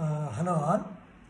hello all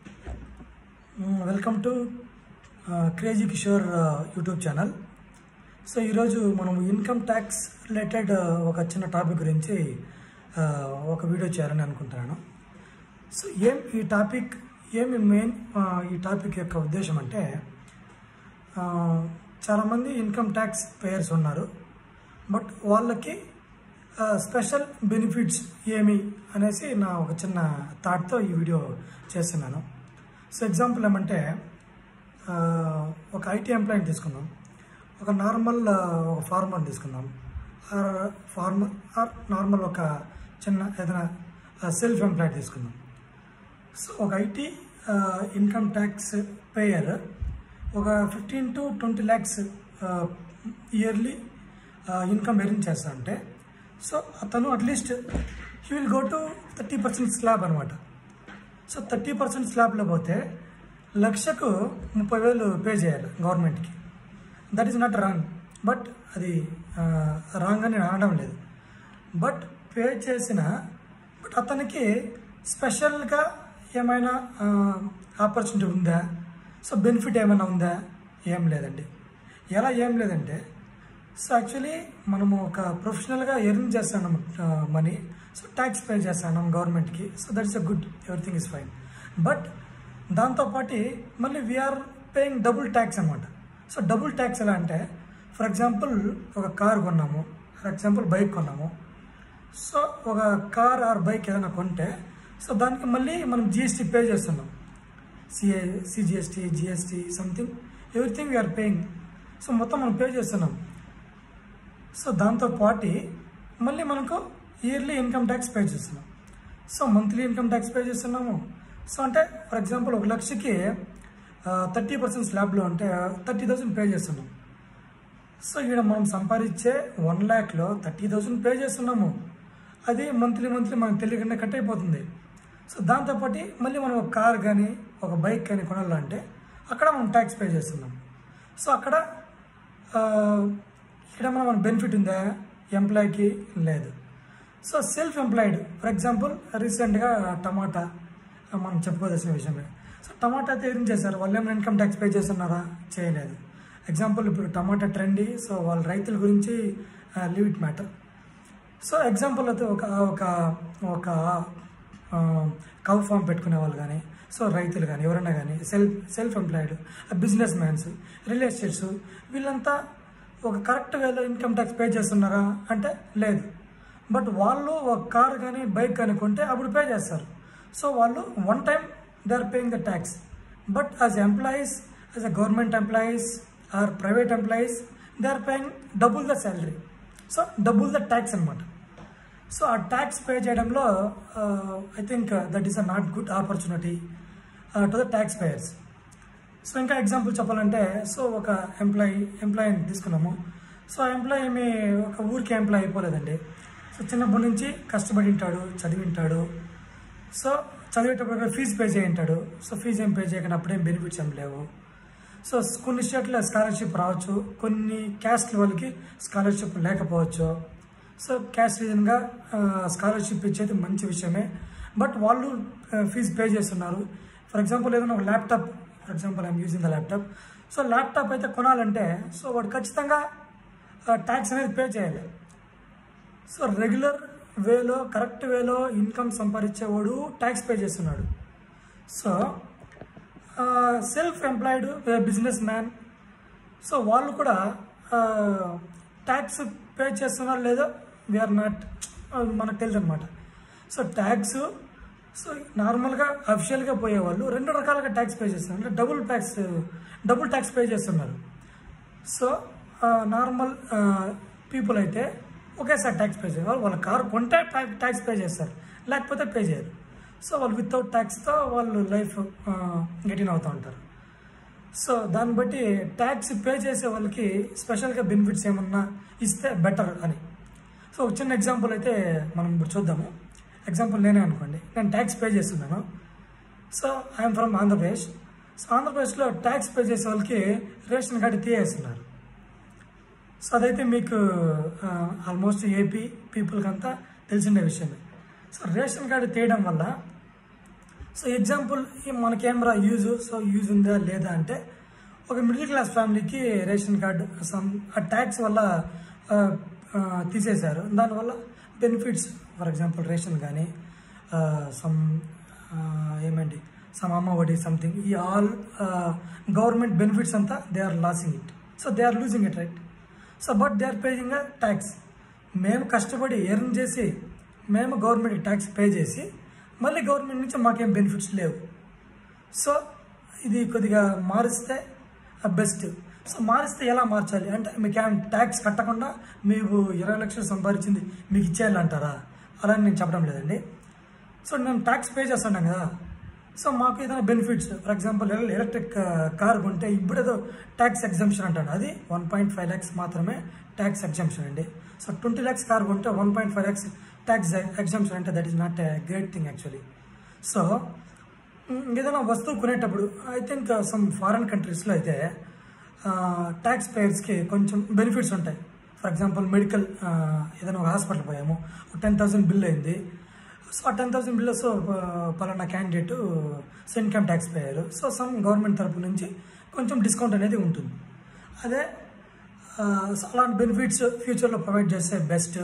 welcome to crazy Kishore YouTube channel so ఈరోజు మనం income tax related ఒక చిన్న టాపిక్ గురించి ఆ, ఒక వీడియో చేయాలని అనుకుంటున్నాను సో ఏం ఈ టాపిక్ ఏమి మెయిన్ ఆ, ఈ టాపిక్ యొక్క ఉద్దేశం అంటే ఆ, చాలామంది ఇన్కమ్ ట్యాక్స్ పేయర్స్ ఉన్నారు బట్ వాళ్ళకి ఆ, స్పెషల్ బెనిఫిట్స్ ఏమి అనేసి నా ఒక చిన్న థాట్తో ఈ వీడియో చేస్తున్నాను సో ఎగ్జాంపుల్ ఏమంటే ఆ, ఒక ఐటీ ఎంప్లాయీని తీసుకుందాం ఒక నార్మల్ ఆ, ఒక ఫార్మర్ తీసుకుందాం ఆర్ ఫార్మర్ ఆర్ నార్మల్ ఒక చిన్న ఏదైనా సెల్ఫ్ ఎంప్లాయీ తీసుకుందాం సో ఒక ఐటీ ఇన్కమ్ ట్యాక్స్ పేయర్ ఒక fifteen to twenty lakhs yearly income earn చేస్తా అంటే సో అతను at least he will go to thirty percent slab అనమాట సో థర్టీ పర్సెంట్ స్లాబ్లో పోతే లక్షకు ముప్పై వేలు పే చేయాలి గవర్నమెంట్కి that is not wrong but అది రాంగ్ అని నేను అనడం లేదు బట్ పే చేసిన బట్ అతనికి స్పెషల్గా ఏమైనా ఆపర్చునిటీ ఉందా సో బెనిఫిట్ ఏమైనా ఉందా ఏం లేదండి ఎలా ఏం లేదంటే సో యాక్చువల్లీ మనము ఒక ప్రొఫెషనల్గా ఎర్న్ చేస్తున్నాం మనీ సో ట్యాక్స్ పే చేస్తున్నాం గవర్నమెంట్కి so that is a good everything is fine but దాంతోపాటు మళ్ళీ వీఆర్ పేయింగ్ డబుల్ ట్యాక్స్ అనమాట సో డబుల్ ట్యాక్స్ ఎలా అంటే ఫర్ ఎగ్జాంపుల్ ఒక కార్ కొన్నాము ఫర్ ఎగ్జాంపుల్ బైక్ కొన్నాము సో ఒక కార్ ఆర్ బైక్ ఏదైనా కొంటే సో దానికి మళ్ళీ మనం జిఎస్టీ పే చేస్తున్నాం CA CGST GST something everything we are paying so మొత్తం మనం పే చేస్తున్నాం సో దాంతో పాటు మళ్ళీ మనకు ఇయర్లీ ఇన్కమ్ ట్యాక్స్ పే చేస్తున్నాం so monthly income tax pay చేస్తున్నాము సో అంటే ఫర్ ఎగ్జాంపుల్ ఒక లక్షకి థర్టీ పర్సెంట్ స్లాబ్లో అంటే థర్టీ థౌసండ్ పే చేస్తున్నాం సో ఇక్కడ మనం సంపాదించే వన్ ల్యాక్లో థర్టీ థౌసండ్ పే చేస్తున్నాము అది మంత్లీ మంత్లీ మనకు తెలియకుండా కట్ అయిపోతుంది సో దాంతోపాటు మళ్ళీ మనం ఒక కార్ కానీ ఒక బైక్ కానీ కొనాలంటే అక్కడ మనం ట్యాక్స్ పే చేస్తున్నాం సో అక్కడ ఆ, ఇక్కడ మనం మన బెనిఫిట్ ఉందా ఎంప్లాయీకి లేదు so self employed for example రీసెంట్గా టమాటా ఆ, మనం చెప్పుకోవాల్సిన విషయమే సో టమాటా అయితే ఏం చేశారు వాళ్ళు ఏమైనా ఇన్కమ్ ట్యాక్స్ పే చేస్తున్నారా చేయలేదు ఎగ్జాంపుల్ ఇప్పుడు టమాటా ట్రెండీ సో వాళ్ళ రైతుల గురించి leave it matter so example అయితే ఒక ఒక ఒక కౌ ఫామ్ పెట్టుకునే వాళ్ళు కానీ సో రైతులు కానీ ఎవరైనా కానీ self self employed business mans real estates వీళ్ళంతా ఒక కరెక్ట్ వేలో ఇన్కమ్ ట్యాక్స్ పే చేస్తున్నారా అంటే లేదు బట్ వాళ్ళు ఒక కార్ కానీ బైక్ కానీ కొంటే అప్పుడు పే చేస్తారు సో వాళ్ళు one time they are paying the tax but as employees as a government employees or private employees they are paying double the salary so double the tax అనమాట so ఆ tax pay చేయడంలో I think that is a not good opportunity to the tax payers so ఇంకా example చెప్పాలంటే so ఒక employee ఎంప్లాయీని తీసుకున్నాము so ఆ employee ఏమి ఒక ఊరికి ఎంప్లాయీ అయిపోలేదండి సో చిన్నప్పటి నుంచి కష్టపడి ఉంటాడు చదివి ఉంటాడు సో చదివేటప్పుడు ఫీజు పే చేయి ఉంటాడు సో ఫీజు ఏం పే చేయకుండా అప్పుడేం బెనిఫిట్స్ ఏం లేవు సో కొన్ని స్టేట్లో స్కాలర్షిప్ రావచ్చు కొన్ని క్యాస్ట్ వాళ్ళకి స్కాలర్షిప్ లేకపోవచ్చు సో క్యాస్ట్ రీజన్గా స్కాలర్షిప్ ఇచ్చేది మంచి విషయమే బట్ వాళ్ళు ఫీజు పే చేస్తున్నారు ఫర్ ఎగ్జాంపుల్ ఏదైనా ఒక laptop for example I'm using the laptop so laptop అయితే కొనాలంటే సో వాడు ఖచ్చితంగా ట్యాక్స్ అనేది పే చేయాలి సో రెగ్యులర్ వేలో కరెక్ట్ వేలో ఇన్కమ్ సంపాదించేవాడు ట్యాక్స్ పే చేస్తున్నాడు so self employed business man so వాళ్ళు కూడా ట్యాక్స్ పే చేస్తున్నారు లేదో వీఆర్ నాట్ మనకు తెలియదు అనమాట సో ట్యాక్స్ సో నార్మల్గా అఫిషియల్గా పోయేవాళ్ళు రెండు రకాలుగా ట్యాక్స్ పే చేస్తున్నారు అంటే double tax double tax pay చేస్తున్నారు సో నార్మల్ పీపుల్ అయితే ఒకేసారి ట్యాక్స్ పే చేయాలి వాళ్ళ కారు కొంటే ట్యాక్స్ పే చేస్తారు లేకపోతే పే చేయరు సో వాళ్ళు వితౌట్ ట్యాక్స్తో వాళ్ళు లైఫ్ గెటిన్ అవుతూ ఉంటారు సో దాన్ని బట్టి ట్యాక్స్ పే చేసే వాళ్ళకి స్పెషల్గా బెనిఫిట్స్ ఏమన్నా ఇస్తే బెటర్ అని సో ఒక చిన్న ఎగ్జాంపుల్ అయితే మనం ఇప్పుడు చూద్దాము ఎగ్జాంపుల్ నేనే అనుకోండి నేను ట్యాక్స్ పే చేస్తున్నాను so I'm from Andhra Pradesh so ఆంధ్రప్రదేశ్లో ట్యాక్స్ పే చేసే వాళ్ళకి రేషన్ కార్డు తీయేస్తున్నారు సో అదైతే మీకు ఆల్మోస్ట్ ఏపీ పీపుల్కి అంతా తెలిసిన విషయమే సో రేషన్ కార్డు తీయడం వల్ల సో ఎగ్జాంపుల్ మన కెమెరా యూజ్ సో యూజ్ ఉందా లేదా అంటే ఒక మిడిల్ క్లాస్ ఫ్యామిలీకి రేషన్ కార్డు సమ్ ఆ ట్యాక్స్ వల్ల ఆ, ఆ, తీసేశారు దానివల్ల బెనిఫిట్స్ ఫర్ ఎగ్జాంపుల్ రేషన్ కానీ సమ్ ఏమండి సమ్ అమ్మ ఒడి సంథింగ్ ఈ ఆల్ గవర్నమెంట్ బెనిఫిట్స్ అంతా they are losing it so they are losing it right so but they are paying a tax మేము కష్టపడి ఎర్న్ చేసి మేము గవర్నమెంట్కి ట్యాక్స్ పే చేసి మళ్ళీ గవర్నమెంట్ నుంచి మాకేం బెనిఫిట్స్ లేవు సో ఇది కొద్దిగా మారిస్తే బెస్ట్ సో మారిస్తే ఎలా మార్చాలి అంటే మీకు ఏం ట్యాక్స్ కట్టకుండా మీకు ఇరవై లక్షలు సంపాదించింది మీకు ఇచ్చేయాలంటారా అలా అని నేను చెప్పడం లేదండి సో మేము ట్యాక్స్ పే చేస్తున్నాం కదా సో మాకు ఏదైనా benefits for example electric car కొంటే ఇప్పుడేదో ట్యాక్స్ ఎగ్జామ్షన్ అంటాను అది వన్ పాయింట్ ఫైవ్ ల్యాక్స్ మాత్రమే ట్యాక్స్ ఎగ్జామ్షన్ అండి సో ట్వంటీ ల్యాక్స్ కార్ కొంటే one point five lakhs tax exemption అంటే that is not a great thing actually so hmm, ఏదైనా వస్తువు కొనేటప్పుడు ఐ థింక్ సమ్ ఫారెన్ కంట్రీస్లో అయితే ట్యాక్స్ పేయర్స్కి కొంచెం బెనిఫిట్స్ ఉంటాయి ఫర్ ఎగ్జాంపుల్ మెడికల్ ఏదైనా ఒక హాస్పిటల్ పోయాము టెన్ థౌసండ్ బిల్ అయింది సో ఆ టెన్ థౌసండ్ బిల్ సో పలానా candidate so income tax payer so some government తరపు నుంచి కొంచెం డిస్కౌంట్ అనేది ఉంటుంది అదే ఆ, సో అలాంటి బెనిఫిట్స్ ఫ్యూచర్లో ప్రొవైడ్ చేస్తే best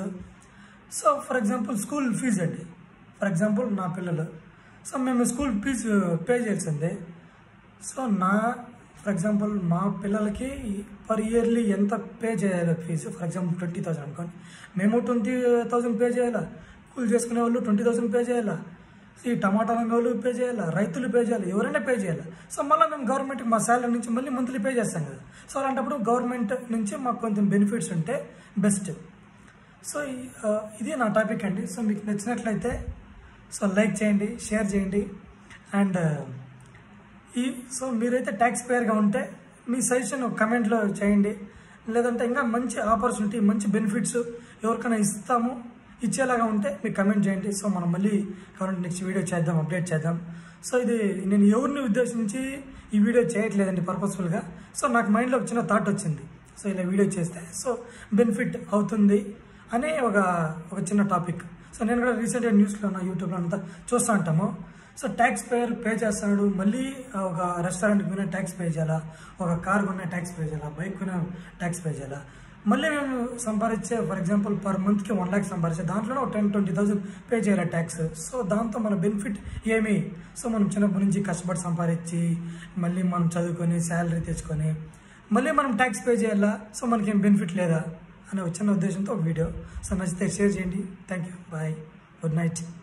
so for example school fees అండి ఫర్ ఎగ్జాంపుల్ నా పిల్లలు సో మేము స్కూల్ ఫీజు పే చేయాల్సిందే సో నా ఫర్ ఎగ్జాంపుల్ మా పిల్లలకి పర్ ఇయర్లీ ఎంత పే చేయాలి fees for example twenty thousand అనుకోండి మేము ట్వంటీ థౌసండ్ పే చేయాలా కూలి చేసుకునే వాళ్ళు ట్వంటీ థౌసండ్ పే చేయాలా ఈ టమాటా రంగ వాళ్ళు పే చేయాలా రైతులు పే చేయాలి ఎవరైనా పే చేయాలి సో మళ్ళీ మేము గవర్నమెంట్కి మా శాలరీ నుంచి మళ్ళీ మంత్లీ పే చేస్తాం కదా సో అలాంటప్పుడు గవర్నమెంట్ నుంచి మాకు కొంచెం బెనిఫిట్స్ ఉంటే బెస్ట్ సో ఈ- ఆ, ఇది నా టాపిక్ అండి సో మీకు నచ్చినట్లయితే సో లైక్ చేయండి షేర్ చేయండి అండ్ ఈ సో మీరైతే ట్యాక్స్ పేయర్గా ఉంటే మీ సజెషన్ కమెంట్లో చేయండి లేదంటే ఇంకా మంచి ఆపర్చునిటీ మంచి బెనిఫిట్స్ ఎవరికైనా ఇస్తాము ఇచ్చేలాగా ఉంటే మీకు కమెంట్ చేయండి సో మనం మళ్ళీ కావాలంటే నెక్స్ట్ వీడియో చేద్దాం అప్డేట్ చేద్దాం సో ఇది నేను ఎవరిని ఉద్దేశించి ఈ వీడియో చేయట్లేదండి పర్పస్ఫుల్గా సో నాకు మైండ్లో ఒక చిన్న థాట్ వచ్చింది సో ఇలా వీడియో చేస్తే సో బెనిఫిట్ అవుతుంది అనే ఒక ఒక చిన్న టాపిక్ సో నేను కూడా రీసెంట్గా న్యూస్లో నా యూట్యూబ్లో అంతా చూస్తూ ఉంటాము సో ట్యాక్స్ పేయర్ పే చేస్తాడు మళ్ళీ ఒక రెస్టారెంట్కి పోయినా ట్యాక్స్ పే చేయాలా ఒక కార్ కొన్నా ట్యాక్స్ పే చేయాలా బైక్ కొన్నా ట్యాక్స్ పే చేయాలా మళ్ళీ మేము సంపాదించే ఫర్ ఎగ్జాంపుల్ పర్ మంత్కి వన్ ల్యాక్ సంపాదించే దాంట్లో ఒక టెన్ ట్వంటీ థౌసండ్ పే చేయాలి ట్యాక్స్ సో దాంతో మన బెనిఫిట్ ఏమి సో మనం చిన్నప్పటి నుంచి కష్టపడి సంపాదించి మళ్ళీ మనం చదువుకొని శాలరీ తెచ్చుకొని మళ్ళీ మనం ట్యాక్స్ పే చేయాలా సో మనకి ఏం బెనిఫిట్ లేదా అనే ఒక చిన్న ఉద్దేశంతో ఒక వీడియో సో నచ్చితే షేర్ చేయండి thank you bye good night